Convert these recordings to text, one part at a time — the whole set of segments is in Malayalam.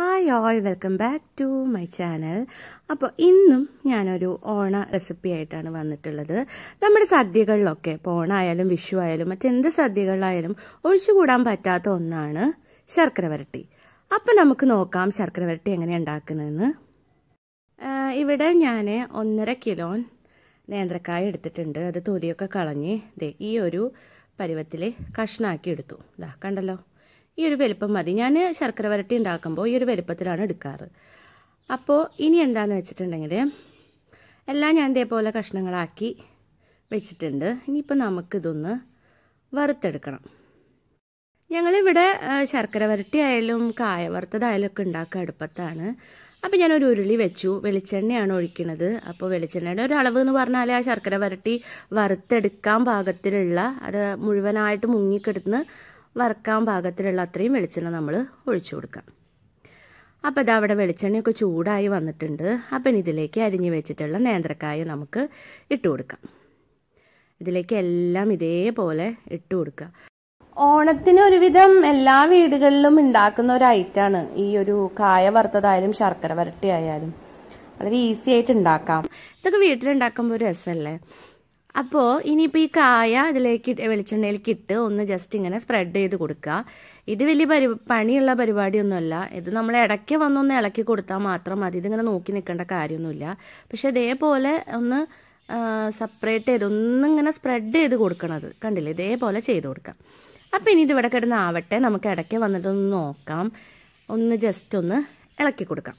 hi all welcome back to my channel അപ്പോൾ ഇന്നും ഞാനൊരു ഓണ റെസിപ്പി ആയിട്ടാണ് വന്നിട്ടുള്ളത് നമ്മുടെ സദ്യകളിലൊക്കെ ഇപ്പോൾ ഓണമായാലും വിഷു ആയാലും മറ്റെന്ത് സദ്യകളിലായാലും ഒഴിച്ചുകൂടാൻ പറ്റാത്ത ഒന്നാണ് ശർക്കര വരട്ടി അപ്പം നമുക്ക് നോക്കാം ശർക്കര വരട്ടി എങ്ങനെയാണ് ഉണ്ടാക്കുന്നതെന്ന് ആഹ് ഇവിടെ ഞാൻ ഒന്നര കിലോ നേന്ത്രക്കായ എടുത്തിട്ടുണ്ട് അത് തൊലിയൊക്കെ കളഞ്ഞ് ദേ ഈ ഒരു പരുവത്തിൽ കഷ്ണാക്കി എടുത്തു ഇതാ കണ്ടല്ലോ ഈ ഒരു വലിപ്പം മതി ഞാൻ ശർക്കര വരട്ടി ഉണ്ടാക്കുമ്പോൾ ഈ ഒരു വലിപ്പത്തിലാണ് എടുക്കാറ് അപ്പോൾ ഇനി എന്താണെന്ന് വെച്ചിട്ടുണ്ടെങ്കിൽ എല്ലാം ഞാൻ ഇതേപോലെ കഷ്ണങ്ങളാക്കി വെച്ചിട്ടുണ്ട് ഇനിയിപ്പോൾ നമുക്കിതൊന്ന് വറുത്തെടുക്കണം ഞങ്ങളിവിടെ ആ, ശർക്കര വരട്ടി ആയാലും കായ വറുത്തതായാലും ഒക്കെ ഉണ്ടാക്കുക അടുപ്പത്താണ് അപ്പോൾ ഞാനൊരു ഉരുളി വെച്ചു വെളിച്ചെണ്ണയാണ് ഒഴിക്കുന്നത് അപ്പോൾ വെളിച്ചെണ്ണയുടെ ഒരു അളവ് എന്ന് പറഞ്ഞാൽ ആ ശർക്കര വരട്ടി വറുത്തെടുക്കാൻ പാകത്തിലുള്ള അത് മുഴുവനായിട്ട് മുങ്ങിക്കിടന്ന് വറുക്കാൻ പാകത്തിലുള്ള അത്രയും വെളിച്ചെണ്ണ നമ്മൾ ഒഴിച്ചു കൊടുക്കാം അപ്പോൾ ഇതാ അവിടെ വെളിച്ചെണ്ണയൊക്കെ ചൂടായി വന്നിട്ടുണ്ട് അപ്പം ഇതിലേക്ക് അരിഞ്ഞു വെച്ചിട്ടുള്ള നേന്ത്രക്കായ നമുക്ക് ഇട്ട് കൊടുക്കാം ഇതിലേക്ക് എല്ലാം ഇതേപോലെ ഇട്ട് കൊടുക്കുക ഓണത്തിന് ഒരുവിധം എല്ലാ വീടുകളിലും ഉണ്ടാക്കുന്ന ഒരു ഐറ്റാണ് ഈ ഒരു കായ വറുത്തതായാലും ശർക്കര വരട്ടി ആയാലും വളരെ ഈസി ആയിട്ട് ഉണ്ടാക്കാം ഇതൊക്കെ വീട്ടിലുണ്ടാക്കുമ്പോൾ ഒരു രസമല്ലേ അപ്പോൾ ഇനിയിപ്പോൾ ഈ കായ ഇതിലേക്ക് ഇട്ട് വെളിച്ചെണ്ണയിലേക്ക് ഇട്ട് ഒന്ന് ജസ്റ്റ് ഇങ്ങനെ സ്പ്രെഡ് ചെയ്ത് കൊടുക്കുക ഇത് വലിയ പരി പണിയുള്ള പരിപാടിയൊന്നുമല്ല ഇത് നമ്മൾ ഇടയ്ക്ക് വന്നൊന്ന് ഇളക്കി കൊടുത്താൽ മാത്രം മതി ഇതിങ്ങനെ നോക്കി നിൽക്കേണ്ട കാര്യമൊന്നുമില്ല പക്ഷെ ഇതേപോലെ ഒന്ന് സെപ്പറേറ്റ് ചെയ്ത് ഒന്നിങ്ങനെ സ്പ്രെഡ് ചെയ്ത് കൊടുക്കണത് കണ്ടില്ലേ ഇതേപോലെ ചെയ്ത് കൊടുക്കാം അപ്പം ഇനി ഇതിവിടെ കിടന്ന് ആവട്ടെ നമുക്ക് ഇടയ്ക്ക് വന്നിട്ടൊന്ന് നോക്കാം ഒന്ന് ജസ്റ്റ് ഒന്ന് ഇളക്കി കൊടുക്കാം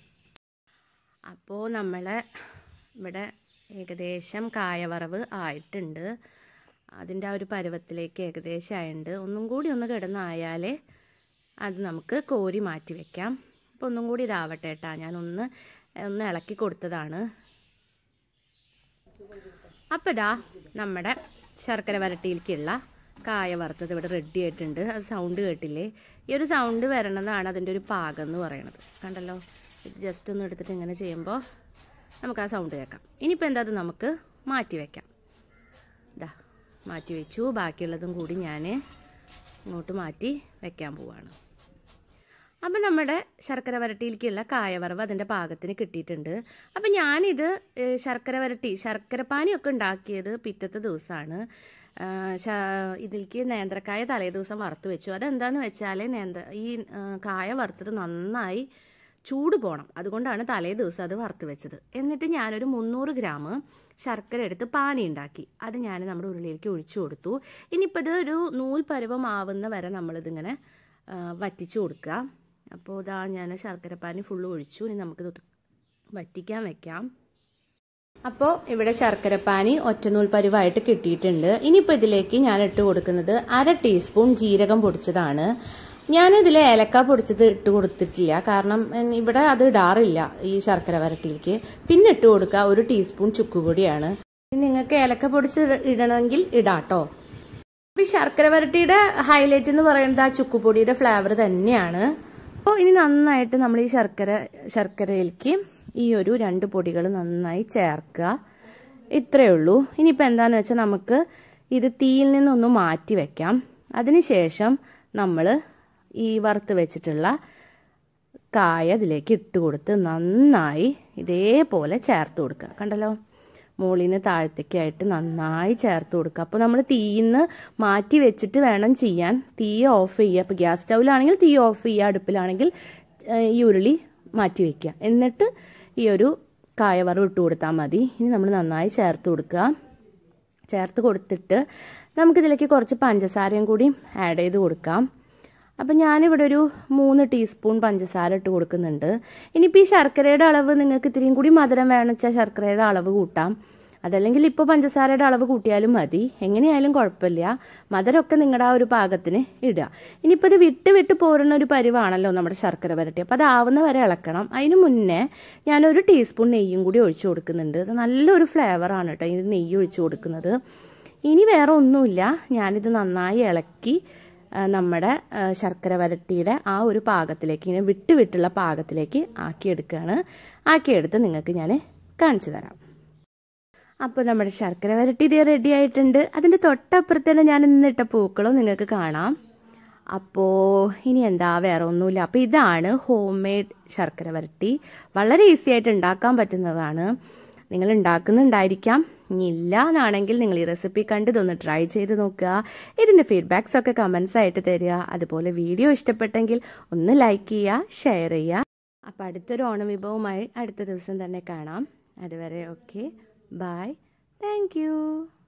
അപ്പോൾ നമ്മളെ ഇവിടെ ഏകദേശം കായവറവ് ആയിട്ടുണ്ട് അതിൻ്റെ ആ ഒരു പരുവത്തിലേക്ക് ഏകദേശം ആയിട്ടുണ്ട് ഒന്നും കൂടി ഒന്ന് കിടന്നായാലേ അത് നമുക്ക് കോരി മാറ്റി വെക്കാം അപ്പോൾ ഒന്നും കൂടി ഇതാവട്ടെ കേട്ടാ ഞാനൊന്ന് ഒന്ന് ഇളക്കി കൊടുത്തതാണ് അപ്പോൾ ഇതാ നമ്മുടെ ശർക്കര വരട്ടിയിലേക്കുള്ള കായ വറുത്തത് ഇവിടെ റെഡി ആയിട്ടുണ്ട് അത് സൗണ്ട് കേട്ടില്ലേ ഈ ഒരു സൗണ്ട് വരണതാണ് അതിൻ്റെ ഒരു പാകം എന്ന് പറയണത് കണ്ടല്ലോ ഇത് ജസ്റ്റ് ഒന്ന് എടുത്തിട്ട് ഇങ്ങനെ ചെയ്യുമ്പോൾ നമുക്ക് ആ സൗണ്ട് കേൾക്കാം ഇനിയിപ്പോൾ എന്താ അത് നമുക്ക് മാറ്റി വയ്ക്കാം ഇതാ മാറ്റി വെച്ചു ബാക്കിയുള്ളതും കൂടി ഞാൻ ഇങ്ങോട്ട് മാറ്റി വെക്കാൻ പോവാണ് അപ്പം നമ്മുടെ ശർക്കര വരട്ടിയിലേക്കുള്ള കായവറവ് അതിൻ്റെ പാകത്തിന് കിട്ടിയിട്ടുണ്ട് അപ്പം ഞാനിത് ഏഹ്, ശർക്കര വരട്ടി ശർക്കരപ്പാനിയൊക്കെ ഉണ്ടാക്കിയത് പിറ്റത്തെ ദിവസമാണ് ഇതിലേക്ക് നേന്ത്രക്കായ തലേ ദിവസം വറുത്ത് വെച്ചു അതെന്താന്ന് വെച്ചാൽ നേന്ത്ര ഈ ഏഹ്, കായ വറുത്തത് നന്നായി ചൂട് പോകണം അതുകൊണ്ടാണ് തലേ ദിവസം അത് വറുത്ത് വെച്ചത് എന്നിട്ട് ഞാനൊരു മുന്നൂറ് ഗ്രാം ശർക്കര എടുത്ത് പാനി ഉണ്ടാക്കി അത് ഞാൻ നമ്മുടെ ഉരുളിയിലേക്ക് ഒഴിച്ചു കൊടുത്തു ഇനിയിപ്പോൾ ഇത് ഒരു നൂൽ പരുവമാവുന്ന വരെ നമ്മളിതിങ്ങനെ ആ, വറ്റിച്ചു കൊടുക്കുക അപ്പോൾ ഇതാ ഞാൻ ശർക്കര പാനി ഫുള്ള് ഒഴിച്ചു ഇനി നമുക്കിത് വറ്റിക്കാൻ വെക്കാം അപ്പോൾ ഇവിടെ ശർക്കരപ്പാനി ഒറ്റനൂൽ പരുവായിട്ട് കിട്ടിയിട്ടുണ്ട് ഇനിയിപ്പോൾ ഇതിലേക്ക് ഞാൻ ഇട്ട് കൊടുക്കുന്നത് അര ടീസ്പൂൺ ജീരകം പൊടിച്ചതാണ് ഞാൻ ഇതിൽ ഏലക്ക പൊടിച്ചത് ഇട്ട് കൊടുത്തിട്ടില്ല കാരണം ഉം, ഇവിടെ അത് ഇടാറില്ല ഈ ശർക്കര വരട്ടിയിലേക്ക് പിന്നെ ഇട്ട് കൊടുക്കുക ഒരു ടീസ്പൂൺ ചുക്കുപൊടിയാണ് നിങ്ങൾക്ക് ഏലക്ക പൊടിച്ച് ഇടണമെങ്കിൽ ഇടാട്ടോ ഈ ശർക്കര വരട്ടിയുടെ ഹൈലൈറ്റ് എന്ന് പറയുന്നത് ആ ചുക്കുപൊടിയുടെ ഫ്ലേവർ തന്നെയാണ് അപ്പോൾ ഇനി നന്നായിട്ട് നമ്മൾ ഈ ശർക്കര ശർക്കരയിലേക്ക് ഈ ഒരു രണ്ട് പൊടികൾ നന്നായി ചേർക്കുക ഇത്രയേ ഉള്ളൂ ഇനിയിപ്പോൾ എന്താണെന്ന് വെച്ചാൽ നമുക്ക് ഇത് തീയിൽ നിന്നൊന്ന് മാറ്റി വെക്കാം അതിനുശേഷം നമ്മൾ ഈ വറുത്ത് വെച്ചിട്ടുള്ള കായ ഇതിലേക്ക് ഇട്ട് കൊടുത്ത് നന്നായി ഇതേപോലെ ചേർത്ത് കൊടുക്കുക കണ്ടല്ലോ മുകളിൽ നിന്ന് താഴത്തേക്കായിട്ട് നന്നായി ചേർത്ത് കൊടുക്കുക അപ്പോൾ നമ്മൾ തീയിന്ന് മാറ്റി വെച്ചിട്ട് വേണം ചെയ്യാൻ തീ ഓഫ് ചെയ്യുക അപ്പോൾ ഗ്യാസ് സ്റ്റൗവിലാണെങ്കിൽ തീ ഓഫ് ചെയ്യുക അടുപ്പിലാണെങ്കിൽ ഏഹ്, ഈ ഉരുളി മാറ്റി വയ്ക്കുക എന്നിട്ട് ഈ ഒരു കായവറവ് ഇട്ട് കൊടുത്താൽ മതി ഇനി നമ്മൾ നന്നായി ചേർത്ത് കൊടുക്കുക ചേർത്ത് കൊടുത്തിട്ട് നമുക്കിതിലേക്ക് കുറച്ച് പഞ്ചസാരയും കൂടി ആഡ് ചെയ്ത് കൊടുക്കാം അപ്പം ഞാനിവിടെ ഒരു മൂന്ന് ടീസ്പൂൺ പഞ്ചസാര ഇട്ട് കൊടുക്കുന്നുണ്ട് ഇനിയിപ്പോൾ ഈ ശർക്കരയുടെ അളവ് നിങ്ങൾക്ക് ഇത്തിരിയും കൂടി മധുരം വേണമെന്ന് വെച്ചാൽ ശർക്കരയുടെ അളവ് കൂട്ടാം അതല്ലെങ്കിൽ ഇപ്പോൾ പഞ്ചസാരയുടെ അളവ് കൂട്ടിയാലും മതി എങ്ങനെയായാലും കുഴപ്പമില്ല മധുരമൊക്കെ നിങ്ങളുടെ ആ ഒരു പാകത്തിന് ഇടുക ഇനിയിപ്പോൾ ഇത് വിട്ട് വിട്ട് പോരുന്ന ഒരു പരിവാണല്ലോ നമ്മുടെ ശർക്കര വരട്ടി അപ്പോൾ അതാവുന്ന വരെ ഇളക്കണം അതിന് മുന്നേ ഞാനൊരു ടീസ്പൂൺ നെയ്യും കൂടി ഒഴിച്ചു കൊടുക്കുന്നുണ്ട് അത് നല്ലൊരു ഫ്ലേവറാണ് കേട്ടോ ഈ നെയ്യ് ഒഴിച്ചു കൊടുക്കുന്നത് ഇനി വേറെ ഒന്നുമില്ല ഞാനിത് നന്നായി ഇളക്കി ആ, നമ്മുടെ ആ, ശർക്കര വരട്ടിയുടെ ആ ഒരു പാകത്തിലേക്ക് ഇങ്ങനെ വിട്ട് വിട്ടുള്ള പാകത്തിലേക്ക് ആക്കിയെടുക്കുകയാണ് ആക്കിയെടുത്ത് നിങ്ങൾക്ക് ഞാൻ കാണിച്ചു തരാം അപ്പോൾ നമ്മുടെ ശർക്കര വരട്ടി ഇത് റെഡി ആയിട്ടുണ്ട് അതിൻ്റെ തൊട്ടപ്പുറത്ത് തന്നെ ഞാൻ ഇന്നിട്ട പൂക്കളും നിങ്ങൾക്ക് കാണാം അപ്പോൾ ഇനി എന്താ വേറെ ഒന്നുമില്ല അപ്പോൾ ഇതാണ് ഹോം മെയ്ഡ് ശർക്കര വരട്ടി വളരെ ഈസി ആയിട്ട് ഉണ്ടാക്കാൻ പറ്റുന്നതാണ് നിങ്ങൾ ഉണ്ടാക്കുന്നുണ്ടായിരിക്കാം ഇനി ഇല്ല എന്നാണെങ്കിൽ നിങ്ങൾ ഈ റെസിപ്പി കണ്ട് ഇതൊന്ന് ട്രൈ ചെയ്ത് നോക്കുക ഇതിൻ്റെ ഫീഡ്ബാക്സ് ഒക്കെ കമൻസ് ആയിട്ട് തരിക അതുപോലെ വീഡിയോ ഇഷ്ടപ്പെട്ടെങ്കിൽ ഒന്ന് ലൈക്ക് ചെയ്യുക ഷെയർ ചെയ്യുക അപ്പോൾ അടുത്തൊരു ഓണം വിഭവമായി അടുത്ത ദിവസം തന്നെ കാണാം അതുവരെ ഓക്കെ ബൈ താങ്ക്